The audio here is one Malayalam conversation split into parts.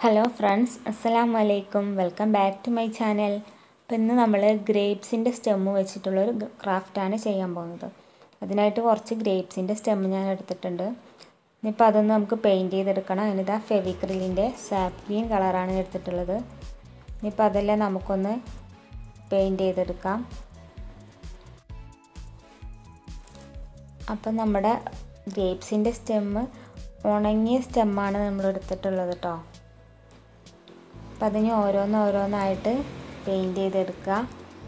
ഹലോ ഫ്രണ്ട്സ് അസ്സലാം വലൈക്കും welcome back to my channel അപ്പോൾ ഇന്ന് നമ്മൾ ഗ്രേപ്സിൻ്റെ സ്റ്റെമ്മ് വെച്ചിട്ടുള്ളൊരു ക്രാഫ്റ്റാണ് ചെയ്യാൻ പോകുന്നത് അതിനായിട്ട് കുറച്ച് ഗ്രേപ്സിൻ്റെ സ്റ്റെമ്മ് ഞാൻ എടുത്തിട്ടുണ്ട് ഇനിയിപ്പോൾ അതൊന്ന് നമുക്ക് പെയിൻറ്റ് ചെയ്തെടുക്കണം അതിനിതാ ഫെവിക്രിലിൻ്റെ സാപ്പ് ഗ്രീൻ കളറാണ് എടുത്തിട്ടുള്ളത് ഇനിയിപ്പോൾ അതെല്ലാം നമുക്കൊന്ന് പെയിൻറ്റ് ചെയ്തെടുക്കാം അപ്പം നമ്മുടെ ഗ്രേപ്സിൻ്റെ സ്റ്റെമ്മ് ഉണങ്ങിയ സ്റ്റെമ്മാണ് നമ്മൾ എടുത്തിട്ടുള്ളത് കേട്ടോ അപ്പം അതിന് ഓരോന്ന് ഓരോന്നായിട്ട് പെയിൻറ്റ് ചെയ്തെടുക്കുക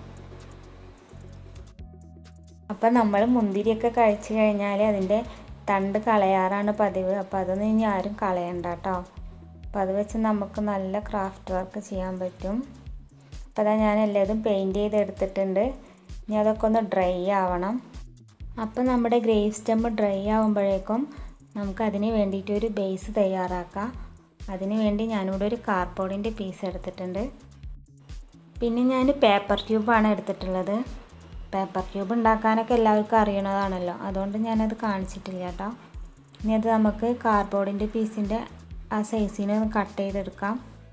അപ്പം നമ്മൾ മുന്തിരിയൊക്കെ കഴിച്ചു കഴിഞ്ഞാൽ അതിൻ്റെ തണ്ട് കളയാറാണ് പതിവ് അപ്പോൾ അതൊന്നും ഇനി ആരും കളയണ്ട കേട്ടോ അപ്പോൾ അത് വെച്ച് നമുക്ക് നല്ല ക്രാഫ്റ്റ് വർക്ക് ചെയ്യാൻ പറ്റും അപ്പോൾ അതാ ഞാൻ എല്ലാതും പെയിൻറ്റ് ചെയ്തെടുത്തിട്ടുണ്ട് ഇനി അതൊക്കെ ഒന്ന് ഡ്രൈ ആവണം അപ്പോൾ നമ്മുടെ ഗ്രേവ് സ്റ്റെമ്പ് ഡ്രൈ ആകുമ്പോഴേക്കും നമുക്ക് അതിന് വേണ്ടിയിട്ട് ഒരു ബേസ് തയ്യാറാക്കാം അതിന് വേണ്ടി ഞാനിവിടെ ഒരു കാർഡ്ബോർഡിൻ്റെ പീസ് എടുത്തിട്ടുണ്ട് പിന്നെ ഞാൻ പേപ്പർ ട്യൂബാണ് എടുത്തിട്ടുള്ളത് പേപ്പർ ട്യൂബ് ഉണ്ടാക്കാനൊക്കെ എല്ലാവർക്കും അറിയണതാണല്ലോ അതുകൊണ്ട് ഞാനത് കാണിച്ചിട്ടില്ല കേട്ടോ ഇനി അത് നമുക്ക് കാർഡ്ബോർഡിൻ്റെ പീസിൻ്റെ ആ സൈസിന് ഒന്ന് കട്ട് ചെയ്തെടുക്കാം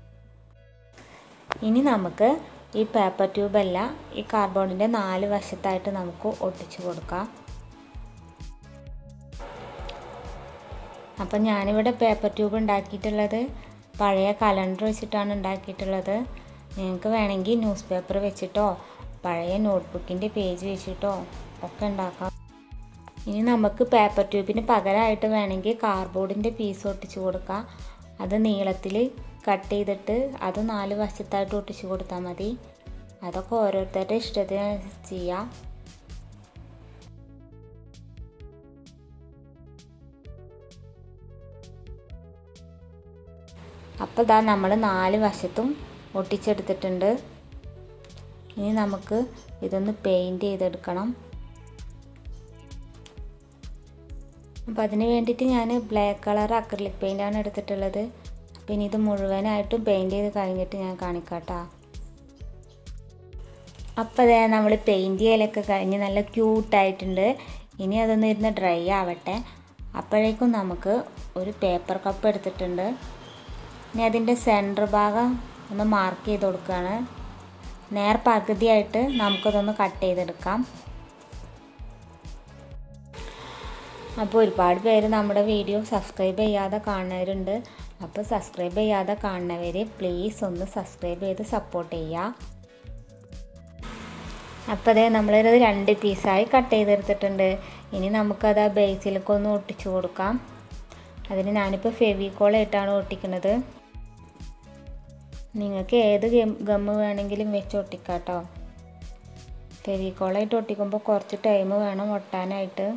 ഇനി നമുക്ക് ഈ പേപ്പർ ട്യൂബല്ല ഈ കാർഡ്ബോർഡിൻ്റെ നാല് വശത്തായിട്ട് നമുക്ക് ഒട്ടിച്ചു കൊടുക്കാം അപ്പം ഞാനിവിടെ പേപ്പർ ട്യൂബ് ഉണ്ടാക്കിയിട്ടുള്ളത് പഴയ കലണ്ടർ വെച്ചിട്ടാണ് ഉണ്ടാക്കിയിട്ടുള്ളത് നിങ്ങൾക്ക് വേണമെങ്കിൽ ന്യൂസ് പേപ്പർ വെച്ചിട്ടോ പഴയ നോട്ട്ബുക്കിൻ്റെ പേജ് വെച്ചിട്ടോ ഒക്കെ ഉണ്ടാക്കാം ഇനി നമുക്ക് പേപ്പർ ട്യൂബിന് പകരമായിട്ട് വേണമെങ്കിൽ കാർഡ്ബോർഡിൻ്റെ പീസ് ഒട്ടിച്ച് കൊടുക്കാം അത് നീളത്തിൽ കട്ട് ചെയ്തിട്ട് അത് നാല് വശത്തായിട്ട് ഒട്ടിച്ച് കൊടുത്താൽ മതി അതൊക്കെ ഓരോരുത്തരുടെ ഇഷ്ടത്തിന് ചെയ്യാം അപ്പോൾ ഇതാ നമ്മൾ നാല് വശത്തും ഒട്ടിച്ചെടുത്തിട്ടുണ്ട് ഇനി നമുക്ക് ഇതൊന്ന് പെയിൻറ്റ് ചെയ്തെടുക്കണം അപ്പോൾ അതിന് വേണ്ടിയിട്ട് ഞാൻ ബ്ലാക്ക് കളർ അക്രലിക് പെയിൻ്റാണ് എടുത്തിട്ടുള്ളത് പിന്നെ ഇത് മുഴുവനായിട്ടും പെയിൻറ്റ് ചെയ്ത് കഴിഞ്ഞിട്ട് ഞാൻ കാണിക്കാട്ടോ അപ്പോൾ അതേ നമ്മൾ പെയിൻറ്റ് ചെയ്യലൊക്കെ കഴിഞ്ഞ് നല്ല ക്യൂട്ടായിട്ടുണ്ട് ഇനി അതൊന്ന് ഇരുന്ന് ഡ്രൈ ആവട്ടെ അപ്പോഴേക്കും നമുക്ക് ഒരു പേപ്പർ കപ്പ് എടുത്തിട്ടുണ്ട് ഇനി അതിൻ്റെ സെൻറ്റർ ഭാഗം ഒന്ന് മാർക്ക് ചെയ്ത് കൊടുക്കുകയാണ് നേർ പകുതിയായിട്ട് നമുക്കതൊന്ന് കട്ട് ചെയ്തെടുക്കാം അപ്പോൾ ഒരുപാട് പേര് നമ്മുടെ വീഡിയോ സബ്സ്ക്രൈബ് ചെയ്യാതെ കാണുന്നവരുണ്ട് അപ്പോൾ സബ്സ്ക്രൈബ് ചെയ്യാതെ കാണുന്നവർ പ്ലീസ് ഒന്ന് സബ്സ്ക്രൈബ് ചെയ്ത് സപ്പോർട്ട് ചെയ്യുക അപ്പോൾ അതേ നമ്മളിത് രണ്ട് പീസായി കട്ട് ചെയ്തെടുത്തിട്ടുണ്ട് ഇനി നമുക്കത് ആ ബേസിലേക്ക് ഒന്ന് ഒട്ടിച്ചു കൊടുക്കാം അതിന് ഞാനിപ്പോൾ ഫെവിക്കോളായിട്ടാണ് ഒട്ടിക്കുന്നത് നിങ്ങൾക്ക് ഏത് ഗമ്മ് വേണമെങ്കിലും വെച്ച് ഒട്ടിക്കാം കേട്ടോ ഫെവിക്കോളായിട്ട് ഒട്ടിക്കുമ്പോൾ കുറച്ച് ടൈം വേണം ഒട്ടാനായിട്ട്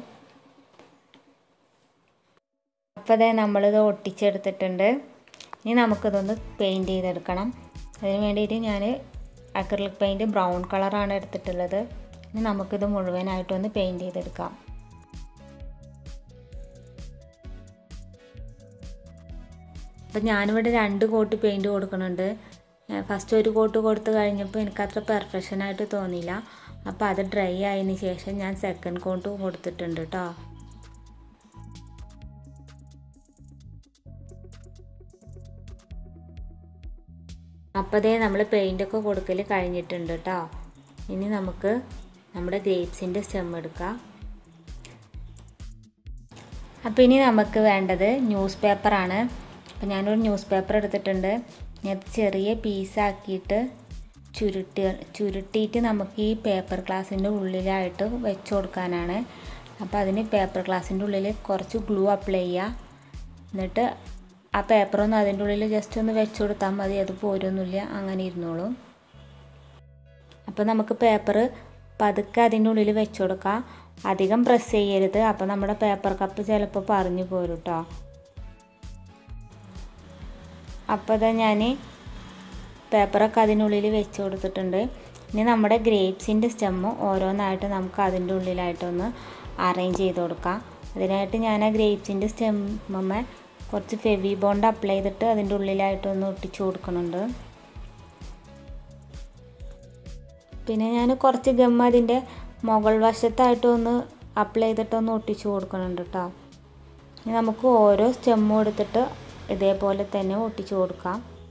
അപ്പോൾ അതേ നമ്മളിത് ഒട്ടിച്ചെടുത്തിട്ടുണ്ട് ഇനി നമുക്കിതൊന്ന് പെയിൻറ്റ് ചെയ്തെടുക്കണം അതിന് വേണ്ടിയിട്ട് ഞാൻ അക്രലിക് പെയിൻറ്റ് ബ്രൗൺ കളറാണ് എടുത്തിട്ടുള്ളത് ഇനി നമുക്കിത് മുഴുവനായിട്ടൊന്ന് പെയിൻറ്റ് ചെയ്തെടുക്കാം അപ്പം ഞാനിവിടെ രണ്ട് കോട്ട് പെയിൻറ്റ് കൊടുക്കുന്നുണ്ട് ഫസ്റ്റ് ഒരു കോട്ട് കൊടുത്ത് കഴിഞ്ഞപ്പോൾ എനിക്കത്ര പെർഫെക്ഷനായിട്ട് തോന്നിയില്ല അപ്പോൾ അത് ഡ്രൈ ആയതിന് ശേഷം ഞാൻ സെക്കൻഡ് കോട്ട് കൊടുത്തിട്ടുണ്ട് കേട്ടോ അപ്പോഴേ നമ്മൾ പെയിൻ്റൊക്കെ കൊടുക്കൽ കഴിഞ്ഞിട്ടുണ്ട് കേട്ടോ ഇനി നമുക്ക് നമ്മുടെ ഗ്രേപ്സിൻ്റെ സ്റ്റെം എടുക്കാം അപ്പോൾ ഇനി നമുക്ക് വേണ്ടത് ന്യൂസ് പേപ്പറാണ് അപ്പോൾ ഞാനൊരു ന്യൂസ് പേപ്പർ എടുത്തിട്ടുണ്ട് ഞാൻ ചെറിയ പീസാക്കിയിട്ട് ചുരുട്ടി ചുരുട്ടിയിട്ട് നമുക്ക് ഈ പേപ്പർ ഗ്ലാസിൻ്റെ ഉള്ളിലായിട്ട് വെച്ച് കൊടുക്കാനാണ് അപ്പോൾ അതിന് പേപ്പർ ഗ്ലാസിൻ്റെ ഉള്ളിൽ കുറച്ച് ഗ്ലൂ അപ്ലൈ ചെയ്യുക എന്നിട്ട് ആ പേപ്പറൊന്ന് അതിൻ്റെ ഉള്ളിൽ ജസ്റ്റ് ഒന്ന് വെച്ച് കൊടുത്താൽ മതി അത് പോരൊന്നുമില്ല അങ്ങനെ ഇരുന്നോളും അപ്പോൾ നമുക്ക് പേപ്പർ പതുക്കെ അതിൻ്റെ ഉള്ളിൽ വെച്ച് കൊടുക്കാം അധികം പ്രസ് ചെയ്യരുത് അപ്പോൾ നമ്മുടെ പേപ്പർ കപ്പ് ചിലപ്പോൾ പറഞ്ഞു പോരും കേട്ടോ അപ്പോൾ ഇതാ ഞാൻ പേപ്പറൊക്കെ അതിനുള്ളിൽ വെച്ച് കൊടുത്തിട്ടുണ്ട് ഇനി നമ്മുടെ ഗ്രേപ്സിൻ്റെ സ്റ്റെമ്മ് ഓരോന്നായിട്ട് നമുക്ക് അതിൻ്റെ ഉള്ളിലായിട്ടൊന്ന് അറേഞ്ച് ചെയ്ത് കൊടുക്കാം അതിനായിട്ട് ഞാൻ ആ ഗ്രേപ്സിൻ്റെ സ്റ്റെമ്മ കുറച്ച് ഫെവി ബോണ്ട് അപ്ലൈ ചെയ്തിട്ട് അതിൻ്റെ ഉള്ളിലായിട്ടൊന്ന് ഒട്ടിച്ചു കൊടുക്കുന്നുണ്ട് പിന്നെ ഞാൻ കുറച്ച് ഗമ്മ അതിൻ്റെ മുകൾ വശത്തായിട്ടൊന്ന് അപ്ലൈ ചെയ്തിട്ടൊന്ന് ഒട്ടിച്ചു കൊടുക്കുന്നുണ്ട് കേട്ടോ ഇനി നമുക്ക് ഓരോ സ്റ്റെമ്മും എടുത്തിട്ട് ഇതേപോലെ തന്നെ ഒട്ടിച്ചു കൊടുക്കാം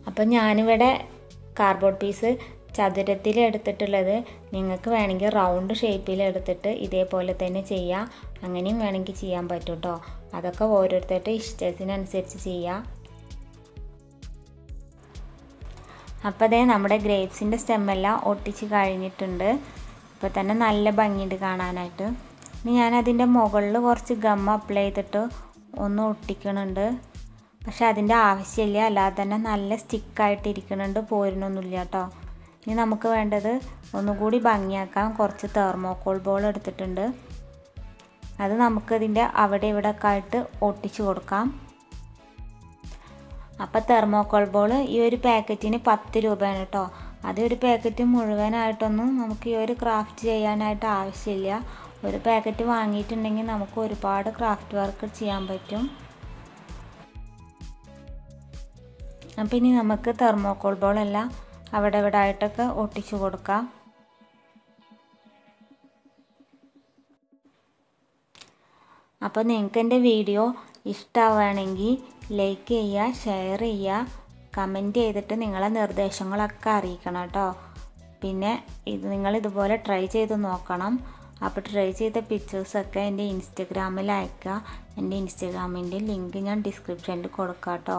അപ്പം ഞാനിവിടെ കാർഡ്ബോർഡ് പീസ് ചതുരത്തിൽ എടുത്തിട്ടുള്ളത് നിങ്ങൾക്ക് വേണമെങ്കിൽ റൗണ്ട് ഷേപ്പിൽ എടുത്തിട്ട് ഇതേപോലെ തന്നെ ചെയ്യാം അങ്ങനെയും വേണമെങ്കിൽ ചെയ്യാൻ പറ്റും കേട്ടോ അതൊക്കെ ഓരോരുത്തരുടെ ഇഷ്ടത്തിനനുസരിച്ച് ചെയ്യാം അപ്പോൾ അതേ നമ്മുടെ ഗ്രേപ്സിൻ്റെ സ്റ്റെമ്മെല്ലാം ഒട്ടിച്ച് കഴിഞ്ഞിട്ടുണ്ട് ഇപ്പോൾ തന്നെ നല്ല ഭംഗിയുണ്ട് കാണാനായിട്ട് ഇനി ഞാൻ അതിൻ്റെ മുകളിൽ കുറച്ച് ഗം അപ്ലൈ ചെയ്തിട്ട് ഒന്ന് ഒട്ടിക്കണുണ്ട് പക്ഷെ അതിൻ്റെ ആവശ്യമില്ല അല്ലാതെ തന്നെ നല്ല സ്റ്റിക്കായിട്ട് ഇരിക്കുന്നുണ്ട് പോരുന്നൊന്നുമില്ല കേട്ടോ ഇനി നമുക്ക് വേണ്ടത് ഒന്നുകൂടി ഭംഗിയാക്കാൻ കുറച്ച് തെർമോക്കോൾ ബോൾ എടുത്തിട്ടുണ്ട് അത് നമുക്കതിൻ്റെ അവിടെ ഇവിടെ ഒക്കെ ആയിട്ട് ഒട്ടിച്ചു കൊടുക്കാം അപ്പോൾ തെർമോക്കോൾ ബോൾ ഈ ഒരു പാക്കറ്റിന് പത്ത് രൂപയാണ് കേട്ടോ അത് ഒരു പാക്കറ്റ് മുഴുവനായിട്ടൊന്നും നമുക്ക് ഈ ഒരു ക്രാഫ്റ്റ് ചെയ്യാനായിട്ട് ആവശ്യമില്ല ഒരു പാക്കറ്റ് വാങ്ങിയിട്ടുണ്ടെങ്കിൽ നമുക്ക് ഒരുപാട് ക്രാഫ്റ്റ് വർക്ക് ചെയ്യാൻ പറ്റും അപ്പോൾ ഇനി നമുക്ക് തെർമോക്കോൾ ബോളെല്ലാം അവിടെ ഇവിടെ ആയിട്ടൊക്കെ ഒട്ടിച്ചു കൊടുക്കാം അപ്പോൾ നിങ്ങൾക്ക് എൻ്റെ വീഡിയോ ഇഷ്ടമാവുകയാണെങ്കിൽ ലൈക്ക് ചെയ്യുക ഷെയർ ചെയ്യുക കമൻറ്റ് ചെയ്തിട്ട് നിങ്ങളെ നിർദ്ദേശങ്ങളൊക്കെ അറിയിക്കണം കേട്ടോ പിന്നെ ഇത് നിങ്ങൾ ഇതുപോലെ ട്രൈ ചെയ്ത് നോക്കണം അപ്പോൾ ട്രൈ ചെയ്ത പിക്ചേഴ്സൊക്കെ എൻ്റെ ഇൻസ്റ്റഗ്രാമിൽ അയക്കുക എൻ്റെ ഇൻസ്റ്റഗ്രാമിൻ്റെ ലിങ്ക് ഞാൻ ഡിസ്ക്രിപ്ഷനിൽ കൊടുക്കാം കേട്ടോ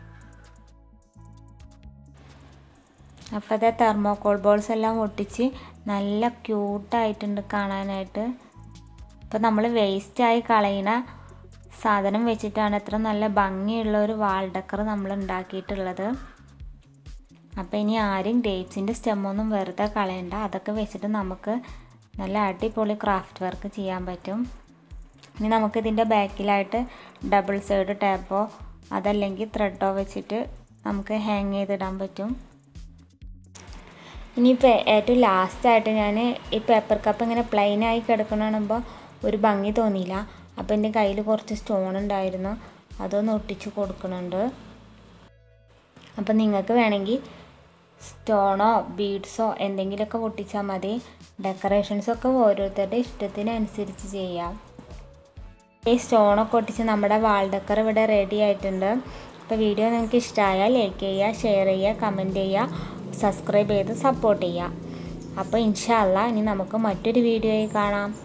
അപ്പോൾ അതേ തെർമോക്കോൾ ബോൾസ് എല്ലാം ഒട്ടിച്ച് നല്ല ക്യൂട്ടായിട്ടുണ്ട് കാണാനായിട്ട് ഇപ്പോൾ നമ്മൾ വേസ്റ്റായി കളയുന്ന സാധനം വെച്ചിട്ടാണ് ഇത്ര നല്ല ഭംഗിയുള്ള ഒരു വാൾ ഡക്കർ നമ്മൾ ഉണ്ടാക്കിയിട്ടുള്ളത് അപ്പോൾ ഇനി ആരും ഗ്രേപ്സിൻ്റെ സ്റ്റെമ്മൊന്നും വെറുതെ കളയണ്ട അതൊക്കെ വെച്ചിട്ട് നമുക്ക് നല്ല അടിപൊളി ക്രാഫ്റ്റ് വർക്ക് ചെയ്യാൻ പറ്റും ഇനി നമുക്ക് ഇതിൻ്റെ ബാക്കിലായിട്ട് ഡബിൾ സൈഡ് ടാപ്പോ അതല്ലെങ്കിൽ ത്രെഡോ വെച്ചിട്ട് നമുക്ക് ഹാങ് ചെയ്തിടാൻ പറ്റും ഇനിയിപ്പോൾ ഏറ്റവും ലാസ്റ്റായിട്ട് ഞാൻ ഈ പേപ്പർ കപ്പ് ഇങ്ങനെ പ്ലെയിനായി കിടക്കണമ്പോൾ ഒരു ഭംഗി തോന്നിയില്ല അപ്പോൾ എൻ്റെ കയ്യിൽ കുറച്ച് സ്റ്റോൺ ഉണ്ടായിരുന്നു അതൊന്ന് ഒട്ടിച്ച് കൊടുക്കുന്നുണ്ട് അപ്പം നിങ്ങൾക്ക് വേണമെങ്കിൽ സ്റ്റോണോ ബീഡ്സോ എന്തെങ്കിലുമൊക്കെ ഒട്ടിച്ചാൽ മതി ഡെക്കറേഷൻസൊക്കെ ഓരോരുത്തരുടെ ഇഷ്ടത്തിനനുസരിച്ച് ചെയ്യാം ഈ സ്റ്റോണൊക്കെ ഒട്ടിച്ച് നമ്മുടെ വാൾ ഡെക്കർ ഇവിടെ റെഡി ആയിട്ടുണ്ട് അപ്പോൾ വീഡിയോ നിങ്ങൾക്ക് ഇഷ്ടമായാൽ ലൈക്ക് ചെയ്യുക ഷെയർ ചെയ്യുക കമൻറ്റ് ചെയ്യുക സബ്സ്ക്രൈബ് ചെയ്ത് സപ്പോർട്ട് ചെയ്യുക അപ്പോൾ ഇൻഷാല്ല ഇനി നമുക്ക് മറ്റൊരു വീഡിയോയിൽ കാണാം